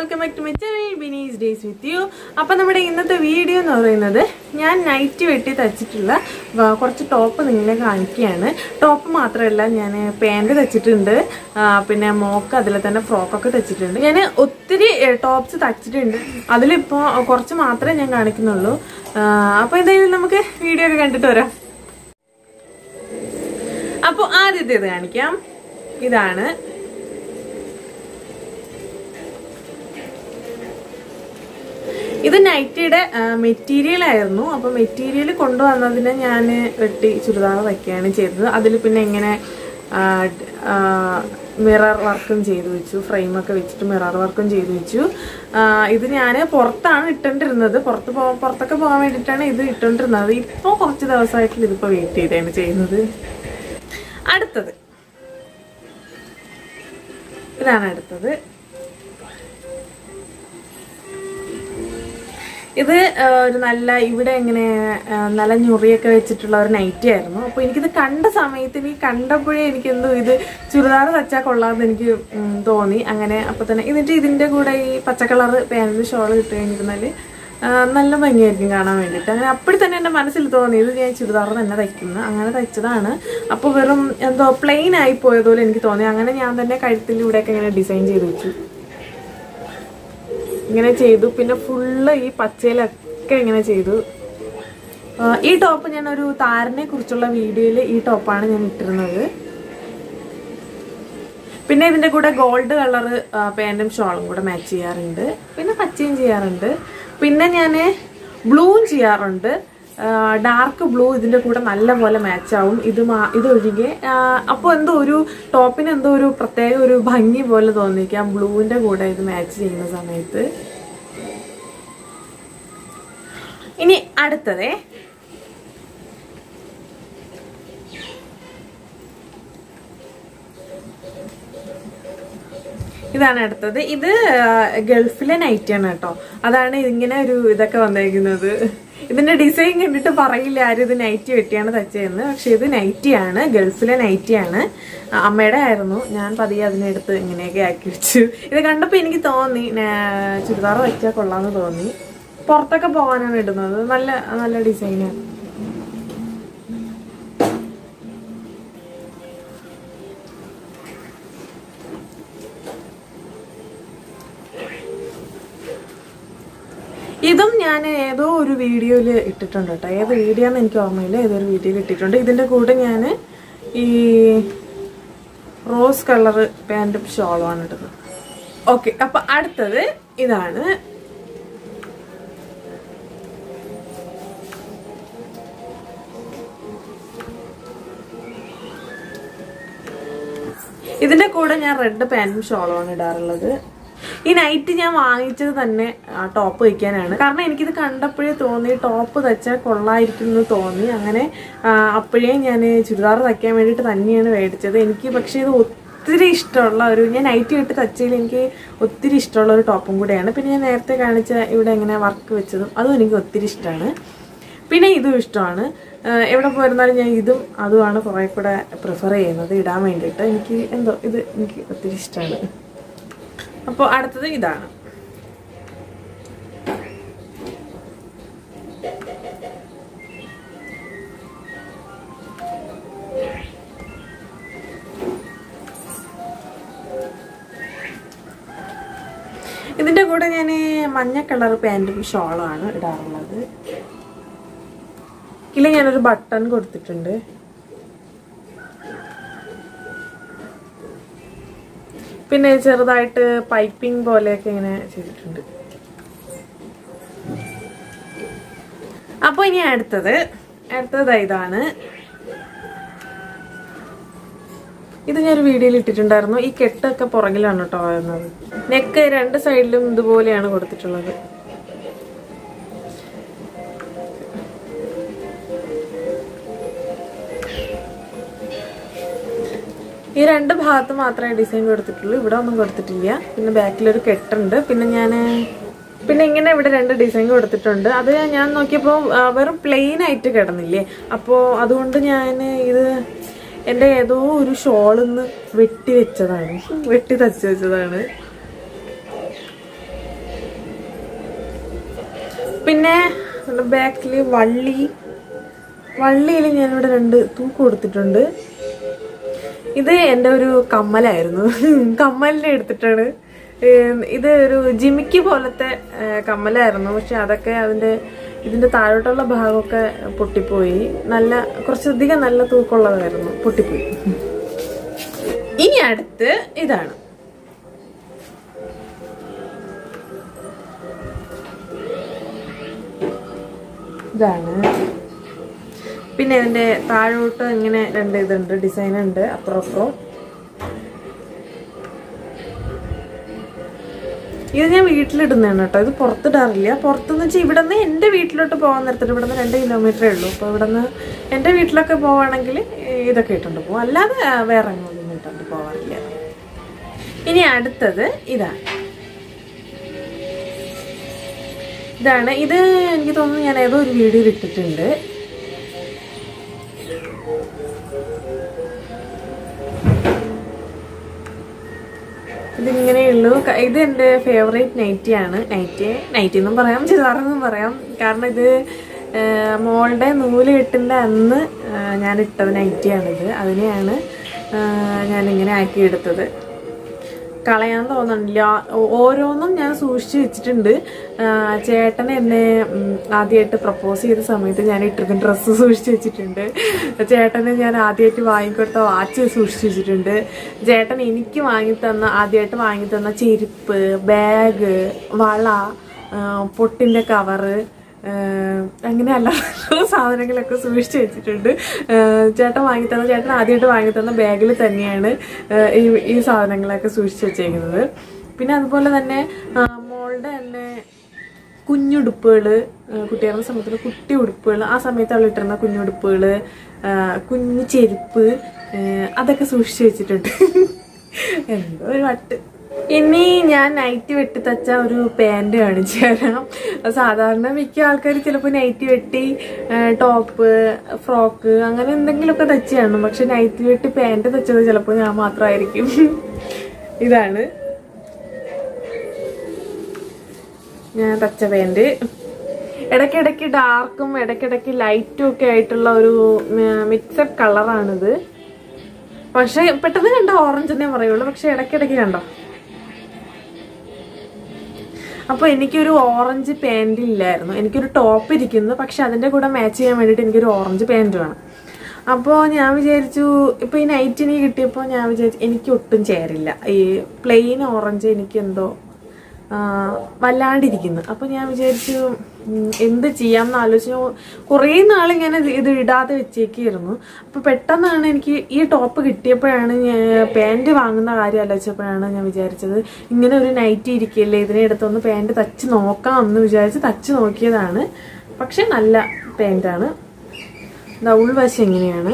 welcome back to my channel Bini's days with you അപ്പം നമ്മുടെ ഇന്നത്തെ വീഡിയോ എന്ന് പറയുന്നത് ഞാൻ നൈറ്റ് വെട്ടി തച്ചിട്ടുള്ള വ- കുറച്ച് ടോപ്പ് നിങ്ങളെ കാണിക്കുകയാണ് ടോപ്പ് മാത്രമല്ല ഞാൻ പാൻറ് തച്ചിട്ടുണ്ട് ആ, പിന്നെ മോക്ക് അതിൽ തന്നെ ഫ്രോക്കൊക്കെ തച്ചിട്ടുണ്ട് ഞാൻ ഒത്തിരി ടോപ്സ് തച്ചിട്ടുണ്ട് അതിലിപ്പോൾ കുറച്ച് മാത്രമേ ഞാൻ കാണിക്കുന്നുള്ളൂ അപ്പോൾ എന്തായാലും നമുക്ക് വീഡിയോ ഒക്കെ കണ്ടിട്ട് വരാം അപ്പോൾ ആദ്യത്തേത് കാണിക്കാം ഇതാണ് ഇത് നൈറ്റിയുടെ മെറ്റീരിയൽ ആയിരുന്നു അപ്പൊ മെറ്റീരിയൽ കൊണ്ടുവന്നതിനെ ഞാൻ വെട്ടി ചുരിദാർ വയ്ക്കുകയാണ് ചെയ്തത് അതിൽ പിന്നെ ഇങ്ങനെ മിറർ വർക്കും ചെയ്തു വെച്ചു ഫ്രെയിമൊക്കെ വെച്ചിട്ട് മിറർ വർക്കും ചെയ്തു വെച്ചു ആ, ഇത് ഞാൻ പുറത്താണ് ഇട്ടോണ്ടിരുന്നത് പുറത്ത് പോ പുറത്തൊക്കെ പോകാൻ വേണ്ടിയിട്ടാണ് ഇത് ഇട്ടോണ്ടിരുന്നത് ഇപ്പോൾ കുറച്ച് ദിവസമായിട്ട് ഇതിപ്പോൾ വെയിറ്റ് ചെയ്താണ് ചെയ്യുന്നത് അടുത്തത് ഇതാണ് അടുത്തത് ഇത് ആ, ഒരു നല്ല ഇവിടെ ഇങ്ങനെ ആ, നല്ല ഞുറിയൊക്കെ വെച്ചിട്ടുള്ള ഒരു നൈറ്റി ആയിരുന്നു അപ്പോൾ എനിക്കിത് കണ്ട സമയത്ത് എനിക്ക് കണ്ടപ്പോഴേ എനിക്ക് എന്തോ ഇത് ചുരിദാർ തച്ചാൽ കൊള്ളാമെന്ന് എനിക്ക് ഉം, തോന്നി അങ്ങനെ അപ്പോൾ തന്നെ ഇതിൻ്റെ ഇതിൻ്റെ കൂടെ ഈ പച്ച കളർ പാൻറ് ഷോൾ ഇട്ട് കഴിഞ്ഞിരുന്നാൽ നല്ല ഭംഗിയായിരിക്കും കാണാൻ വേണ്ടിയിട്ട് അങ്ങനെ അപ്പടി തന്നെ എൻ്റെ മനസ്സിൽ തോന്നി ഇത് ഞാൻ ചുരിദാർ തന്നെ തയ്ക്കുന്നത് അങ്ങനെ തയ്ച്ചതാണ് അപ്പോൾ വെറും എന്തോ പ്ലെയിൻ ആയി പോയതുപോലെ എനിക്ക് തോന്നി അങ്ങനെ ഞാൻ തന്നെ കഴുത്തിലൂടെയൊക്കെ ഇങ്ങനെ ഡിസൈൻ ചെയ്ത് വെച്ചു ഇങ്ങനെ ചെയ്തു പിന്നെ ഫുള്ള് ഈ പച്ചയിലൊക്കെ ഇങ്ങനെ ചെയ്തു ആ, ഈ ടോപ്പ് ഞാൻ ഒരു താരനെ കുറിച്ചുള്ള വീഡിയോയിൽ ഈ ടോപ്പാണ് ഞാൻ ഇട്ടിരുന്നത് പിന്നെ ഇതിന്റെ കൂടെ ഗോൾഡ് കളർ പാൻറ്റും ഷോളും കൂടെ മാച്ച് ചെയ്യാറുണ്ട് പിന്നെ പച്ചയും ചെയ്യാറുണ്ട് പിന്നെ ഞാൻ ബ്ലൂവും ചെയ്യാറുണ്ട് ഡാർക്ക് ബ്ലൂ ഇതിന്റെ കൂടെ നല്ലപോലെ മാച്ച് ആവും ഇത് മാ- ഇതൊഴികെ അപ്പോൾ എന്തോ ഒരു ടോപ്പിന് എന്തോ ഒരു പ്രത്യേക ഒരു ഭംഗി പോലെ തോന്നിക്കാം ബ്ലൂവിന്റെ കൂടെ ഇത് മാച്ച് ചെയ്യുന്ന സമയത്ത് ഇനി അടുത്തതേ ഇതാണ് അടുത്തത് ഇത് ആ, ഗൾഫിലെ നൈറ്റി ആണ് കേട്ടോ അതാണ് ഇങ്ങനെ ഒരു ഇതൊക്കെ വന്നേക്കുന്നത് ഇതിന്റെ ഡിസൈൻ കണ്ടിട്ട് പറയില്ല ആരും ഇത് നൈറ്റി വെട്ടിയാണ് തച്ചതെന്ന് പക്ഷെ ഇത് നൈറ്റി ആണ് ഗൾഫിലെ നൈറ്റി ആണ് ആ, അമ്മയുടെ ആയിരുന്നു ഞാൻ പതിയെ അതിനെടുത്ത് ഇങ്ങനെയൊക്കെ ആക്കി വെച്ചു ഇത് കണ്ടപ്പോൾ എനിക്ക് തോന്നി നാ- ചുരിദാർ വെച്ചാൽ കൊള്ളാന്ന് തോന്നി പുറത്തൊക്കെ പോകാനാണ് ഇടുന്നത് നല്ല നല്ല ഡിസൈനാണ് ഇതും ഞാൻ ഏതോ ഒരു വീഡിയോയിൽ ഇട്ടിട്ടുണ്ട് കേട്ടോ ഏത് വീഡിയോ എന്ന് എനിക്ക് ഓർമ്മയില്ല ഏതൊരു വീഡിയോയിൽ ഇട്ടിട്ടുണ്ട് ഇതിൻ്റെ കൂടെ ഞാൻ ഈ റോസ് കളർ പാൻറ്റും ഷോളുമാണ് ഇടുന്നത് ഓക്കെ അപ്പൊ അടുത്തത് ഇതാണ് ഇതിന്റെ കൂടെ ഞാൻ റെഡ് പാന്റും ഷോളുമാണ് ഇടാറുള്ളത് ഈ നൈറ്റ് ഞാൻ വാങ്ങിച്ചത് തന്നെ ടോപ്പ് വയ്ക്കാനാണ് കാരണം എനിക്കിത് കണ്ടപ്പോഴേ തോന്നി ടോപ്പ് തച്ചാൽ കൊള്ളായിരിക്കും എന്ന് തോന്നി അങ്ങനെ ആ, അപ്പോഴേ ഞാൻ ചുരിദാർ തയ്ക്കാൻ വേണ്ടിയിട്ട് തന്നെയാണ് മേടിച്ചത് എനിക്ക് പക്ഷേ ഇത് ഒത്തിരി ഇഷ്ടമുള്ള ഒരു ഞാൻ നൈറ്റ് ഇട്ട് തച്ചതിൽ എനിക്ക് ഒത്തിരി ഇഷ്ടമുള്ള ഒരു ടോപ്പും കൂടെയാണ് പിന്നെ ഞാൻ നേരത്തെ കാണിച്ച ഇവിടെ ഇങ്ങനെ വർക്ക് വെച്ചതും അതും എനിക്ക് ഒത്തിരി ഇഷ്ടമാണ് പിന്നെ ഇതും ഇഷ്ടമാണ് ആഹ് എവിടെ പോയിരുന്നാലും ഞാൻ ഇതും അതുമാണ് കുറേ കൂടെ പ്രിഫർ ചെയ്യുന്നത് ഇടാൻ വേണ്ടിയിട്ട് എനിക്ക് എന്തോ ഇത് എനിക്ക് ഒത്തിരി ഇഷ്ടമാണ് അപ്പോൾ അടുത്തത് ഇതാണ് ഇതിന്റെ കൂടെ ഞാൻ മഞ്ഞ കളർ പാൻറ്റും ഷോളാണ് ഇടാറുള്ളത് ഇതിൽ ഞാനൊരു ബട്ടൺ കൊടുത്തിട്ടുണ്ട് പിന്നെ ചെറുതായിട്ട് പൈപ്പിംഗ് പോലെയൊക്കെ ഇങ്ങനെ ചെയ്തിട്ടുണ്ട് അപ്പോൾ ഇനി അടുത്തത് അടുത്തത് ഇതാണ് ഇത് ഞാനൊരു വീഡിയോയിൽ ഇട്ടിട്ടുണ്ടായിരുന്നു ഈ കെട്ടൊക്കെ പുറകിലാണ് കേട്ടോ വരുന്നത് നെക്ക് രണ്ട് സൈഡിലും ഇതുപോലെയാണ് കൊടുത്തിട്ടുള്ളത് ഈ രണ്ട് ഭാഗത്ത് മാത്രമേ ഡിസൈൻ കൊടുത്തിട്ടുള്ളൂ ഇവിടെ ഒന്നും കൊടുത്തിട്ടില്ല പിന്നെ ബാക്കിലൊരു കെട്ടുണ്ട് പിന്നെ ഞാൻ പിന്നെ ഇങ്ങനെ ഇവിടെ രണ്ട് ഡിസൈൻ കൊടുത്തിട്ടുണ്ട് അത് ഞാൻ നോക്കിയപ്പോൾ ആ, വെറും പ്ലെയിൻ ആയിട്ട് കിടന്നില്ലേ അപ്പോൾ അതുകൊണ്ട് ഞാൻ ഇത് എൻ്റെ ഏതോ ഒരു ഷോളിന്ന് വെട്ടി വെച്ചതാണ് വെട്ടി തച്ച് വെച്ചതാണ് പിന്നെ ബാക്കിൽ വള്ളി വള്ളിയിൽ ഞാനിവിടെ രണ്ട് തൂക്ക് കൊടുത്തിട്ടുണ്ട് ഇത് എൻ്റെ ഒരു കമ്മലായിരുന്നു കമ്മലിനെ എടുത്തിട്ടാണ് ഏം, ഇത് ഒരു ജിമിക്ക് പോലത്തെ ഏ, കമ്മലായിരുന്നു പക്ഷെ അതൊക്കെ അതിന്റെ ഇതിന്റെ താഴോട്ടുള്ള ഭാഗമൊക്കെ പൊട്ടിപ്പോയി നല്ല കുറച്ചധികം നല്ല തൂക്കമുള്ളതായിരുന്നു പൊട്ടിപ്പോയി ഇനി അടുത്ത് ഇതാണ് ഇതാണ് പിന്നെ ഇതിന്റെ താഴോട്ട് ഇങ്ങനെ രണ്ട് ഇതുണ്ട് ഡിസൈൻ ഉണ്ട് അപ്പുറം അപ്പുറം ഇത് ഞാൻ വീട്ടിലിടുന്നതാണ് കേട്ടോ ഇത് പുറത്തിടാറില്ല പുറത്തുനിന്ന് വെച്ചാൽ ഇവിടെ നിന്ന് എൻ്റെ വീട്ടിലോട്ട് പോകാൻ നേരത്തിൽ ഇവിടെ നിന്ന് രണ്ട് കിലോമീറ്ററേ ഉള്ളൂ അപ്പോൾ ഇവിടെ നിന്ന് എൻ്റെ വീട്ടിലൊക്കെ പോവുകയാണെങ്കിൽ ഇതൊക്കെ ഇട്ടുകൊണ്ട് പോകും അല്ലാതെ വേറെ എങ്ങോട്ടൊന്നും ഇട്ടുകൊണ്ട് പോകാറില്ല ഇനി അടുത്തത് ഇതാണ് ഇതാണ് ഇത് എനിക്ക് തോന്നുന്നു ഞാൻ ഏതോ ഒരു വീഡിയോയിൽ ഇട്ടിട്ടുണ്ട് ഇതിങ്ങനെയുള്ളൂ ക- ഇത് എൻ്റെ ഫേവറേറ്റ് നൈറ്റി ആണ് നൈറ്റി നൈറ്റി എന്നും പറയാം ചുരിദാറെന്നും പറയാം കാരണം ഇത് ആ, മോളുടെ നൂല് കെട്ടിൻ്റെ അന്ന് ആ, ഞാൻ ഇട്ടത് നൈറ്റിയാണിത് അതിനെയാണ് ആ, ഞാനിങ്ങനെ ആക്കി എടുത്തത് കളയാൻ തോന്നണില്ല ഓ- ഓരോന്നും ഞാൻ സൂക്ഷിച്ചു വെച്ചിട്ടുണ്ട് ആ, ചേട്ടൻ എന്നെ ഉം, ആദ്യമായിട്ട് പ്രപ്പോസ് ചെയ്ത സമയത്ത് ഞാൻ ഇട്ടിരുന്ന ഡ്രസ്സ് സൂക്ഷിച്ചു വെച്ചിട്ടുണ്ട് ചേട്ടന് ഞാൻ ആദ്യമായിട്ട് വാങ്ങിക്കൊടുത്ത വാച്ച് സൂക്ഷിച്ചു വെച്ചിട്ടുണ്ട് ചേട്ടൻ എനിക്ക് വാങ്ങിത്തന്ന ആദ്യമായിട്ട് വാങ്ങിത്തന്ന ചെരുപ്പ് ബാഗ് വള ആ, പൊട്ടിന്റെ കവറ് ഏഹ് അങ്ങനെ അല്ലാത്ത സാധനങ്ങളൊക്കെ സൂക്ഷിച്ചു വെച്ചിട്ടുണ്ട് ഏഹ് ചേട്ടൻ വാങ്ങിത്തന്ന ചേട്ടൻ ആദ്യമായിട്ട് വാങ്ങിത്തന്ന ബാഗിൽ തന്നെയാണ് ഏഹ് ഈ ഈ സാധനങ്ങളൊക്കെ സൂക്ഷിച്ചു വെച്ചേക്കുന്നത് പിന്നെ അതുപോലെ തന്നെ ആ, മോളുടെ തന്നെ കുഞ്ഞുടുപ്പുകള് കുട്ടികളുടെ സമയത്ത് കുട്ടി ഉടുപ്പുകൾ ആ സമയത്ത് അവൾ ഇട്ടിരുന്ന കുഞ്ഞുടുപ്പുകള് ആ, കുഞ്ഞു ചെരുപ്പ് ഏഹ് അതൊക്കെ സൂക്ഷിച്ചു വെച്ചിട്ടുണ്ട് എന്തോ ഒരു വട്ട് ഇനി ഞാൻ നൈറ്റ് വെട്ടി തച്ച ഒരു പാന്റ് കാണിച്ചു തരാം സാധാരണ മിക്ക ആൾക്കാർ ചിലപ്പോൾ നൈറ്റ് വെട്ടി ടോപ്പ് ഫ്രോക്ക് അങ്ങനെ എന്തെങ്കിലുമൊക്കെ തച്ച് കാണും പക്ഷെ നൈറ്റ് വെട്ടി പാന്റ് തച്ചത് ചിലപ്പോൾ ഞാൻ മാത്രമായിരിക്കും ഇതാണ് ഞാൻ തച്ച പാന്റ് ഇടയ്ക്കിടയ്ക്ക് ഡാർക്കും ഇടയ്ക്കിടയ്ക്ക് ലൈറ്റും ഒക്കെ ആയിട്ടുള്ള ഒരു മിക്സഡ് കളറാണിത് പക്ഷെ പെട്ടെന്ന് കണ്ട ഓറഞ്ച് തന്നെ പറയുള്ളൂ പക്ഷെ ഇടയ്ക്കിടയ്ക്ക് കണ്ടോ അപ്പൊ എനിക്കൊരു ഓറഞ്ച് പാന്റ് ഇല്ലായിരുന്നു എനിക്കൊരു ടോപ്പ് ഇരിക്കുന്നു പക്ഷെ അതിന്റെ കൂടെ മാച്ച് ചെയ്യാൻ വേണ്ടിയിട്ട് എനിക്കൊരു ഓറഞ്ച് പാന്റ് വേണം അപ്പോൾ ഞാൻ വിചാരിച്ചു ഇപ്പൊ ഈ നൈറ്റിന് കിട്ടിയപ്പോൾ ഞാൻ വിചാരിച്ചു എനിക്ക് ഒട്ടും ചേരില്ല ഈ പ്ലെയിൻ ഓറഞ്ച് എനിക്ക് എന്തോ ആ, വല്ലാണ്ടിരിക്കുന്നു അപ്പൊ ഞാൻ വിചാരിച്ചു ഉം, എന്ത് ചെയ്യാമെന്ന് ആലോചിച്ചു കുറേ നാൾ ഇങ്ങനെ ഇത് ഇത് ഇടാതെ വെച്ചേക്കായിരുന്നു അപ്പൊ പെട്ടെന്നാണ് എനിക്ക് ഈ ടോപ്പ് കിട്ടിയപ്പോഴാണ് ഞാൻ പാൻറ് വാങ്ങുന്ന കാര്യം ആലോചിച്ചപ്പോഴാണ് ഞാൻ വിചാരിച്ചത് ഇങ്ങനെ ഒരു നൈറ്റി ഇരിക്കില്ലേ ഇതിനെ എടുത്തൊന്ന് പാൻറ് തച്ച് നോക്കാം എന്ന് വിചാരിച്ച് തച്ച് നോക്കിയതാണ് പക്ഷെ നല്ല പാൻറ്റാണ് ഇതാ ഉൾവശം എങ്ങനെയാണ്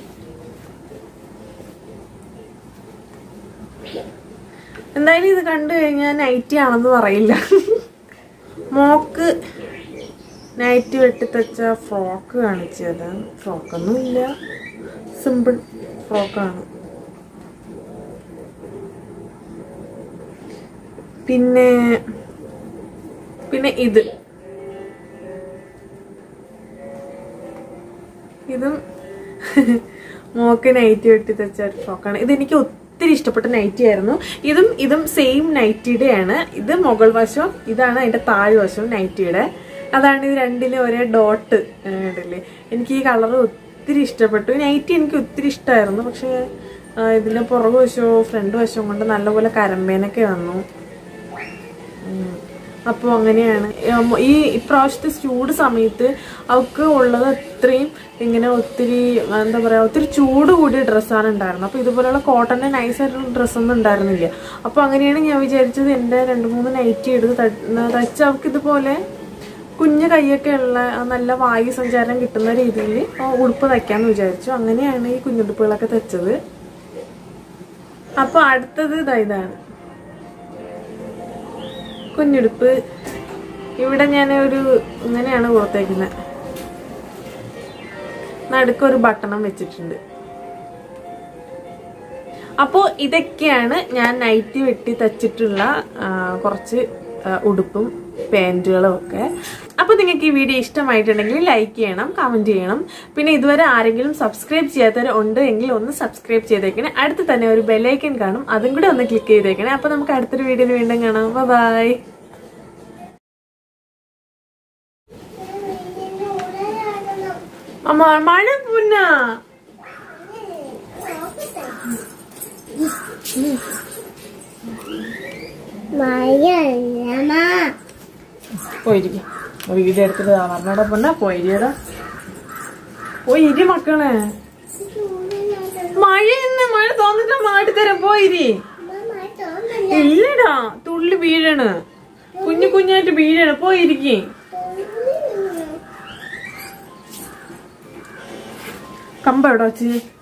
എന്തായാലും ഇത് കണ്ടു കഴിഞ്ഞാൽ നൈറ്റി ആണെന്ന് പറയില്ല മോക്ക് നൈറ്റ് വെട്ടിത്തച്ച ഫ്രോക്ക് കാണിച്ചത് ഫ്രോക്കൊന്നും ഇല്ല സിമ്പിൾ ഫ്രോക്കാണ് പിന്നെ പിന്നെ ഇത് ഇതും മോക്ക് നൈറ്റി വെട്ടി തെച്ച ഒരു ഫ്രോക്കാണ് ഇതെനിക്ക് ഒത്തിരി ഇഷ്ടപ്പെട്ട നൈറ്റി ആയിരുന്നു ഇതും ഇതും സെയിം നൈറ്റിയുടെയാണ് ഇത് മുകൾ വശം ഇതാണ് അതിന്റെ താഴ്വശം നൈറ്റിയുടെ അതാണ് ഇത് രണ്ടിലും ഒരേ ഡോട്ട് ഇടല്ലേ എനിക്ക് ഈ കളർ ഒത്തിരി ഇഷ്ടപ്പെട്ടു നൈറ്റി എനിക്ക് ഒത്തിരി ഇഷ്ടമായിരുന്നു പക്ഷേ ആ, ഇതിന്റെ പുറകു വശവും ഫ്രണ്ട് വശവും കൊണ്ട് നല്ലപോലെ കരമ്പേനൊക്കെ വന്നു അപ്പോൾ അങ്ങനെയാണ് ഉം, ഈ ഇപ്രാവശ്യത്തെ ചൂട് സമയത്ത് അവൾക്ക് ഉള്ളത് അത്രയും ഇങ്ങനെ ഒത്തിരി എന്താ പറയാ ഒത്തിരി ചൂട് കൂടിയ ഡ്രസ്സാണ് ഉണ്ടായിരുന്നത് അപ്പോൾ ഇതുപോലെയുള്ള കോട്ടന്റെ നൈസ് ആയിട്ടുള്ള ഡ്രസ്സൊന്നും ഉണ്ടായിരുന്നില്ല അപ്പോൾ അങ്ങനെയാണ് ഞാൻ വിചാരിച്ചത് എൻ്റെ രണ്ട് മൂന്ന് നൈറ്റി എടുത്ത് ത- തച്ച് അവൾക്ക് ഇതുപോലെ കുഞ്ഞു കൈയൊക്കെ ഉള്ള ആ നല്ല വായു സഞ്ചാരം കിട്ടുന്ന രീതിയിൽ ഉടുപ്പ് തയ്ക്കാന്ന് വിചാരിച്ചു അങ്ങനെയാണ് ഈ കുഞ്ഞുടുപ്പുകളൊക്കെ തച്ചത് അപ്പോൾ അടുത്തത് ഇതാ ഇതാണ് കുഞ്ഞുടുപ്പ് ഇവിടെ ഞാൻ ഒരു ഇങ്ങനെയാണ് കൊടുത്തേക്കുന്നത് നടുക്കൊരു ബട്ടണം വെച്ചിട്ടുണ്ട് അപ്പോൾ ഇതൊക്കെയാണ് ഞാൻ നൈറ്റി വെട്ടി തച്ചിട്ടുള്ള ആ, കുറച്ച് ആ, ഉടുപ്പും പാൻറ്റുകളും ഒക്കെ അപ്പോൾ നിങ്ങൾക്ക് ഈ വീഡിയോ ഇഷ്ടമായിട്ടുണ്ടെങ്കിൽ ലൈക്ക് ചെയ്യണം കമന്റ് ചെയ്യണം പിന്നെ ഇതുവരെ ആരെങ്കിലും സബ്സ്ക്രൈബ് ചെയ്യാത്തവർ ഉണ്ട് എങ്കിൽ ഒന്ന് സബ്സ്ക്രൈബ് ചെയ്തേക്കണേ അടുത്ത് തന്നെ ഒരു ബെല്ലൈക്കൻ കാണും അതും കൂടെ ഒന്ന് ക്ലിക്ക് ചെയ്തേക്കണേ അപ്പോൾ നമുക്ക് അടുത്തൊരു വീഡിയോയിൽ വീണ്ടും കാണാം ബൈ അമ്മ മഴ പുന്ന മഴയല്ലമ്മ പോയിരിക്കും വീഡിയോ എടുത്തിട്ട് പറഞ്ഞോടെ പൊന്ന പോയിരിയടാ പോയി ഇരി മക്കളെ മഴ ഇന്ന് മഴ തോന്നിട്ട് മാടിത്തരാം പോയിരി ഇല്ലടാ തുള്ളി വീഴണ് കുഞ്ഞു കുഞ്ഞായിട്ട് വീഴണ് പോയിരിക്കേ കമ്പ എവിടെ വെച്ച്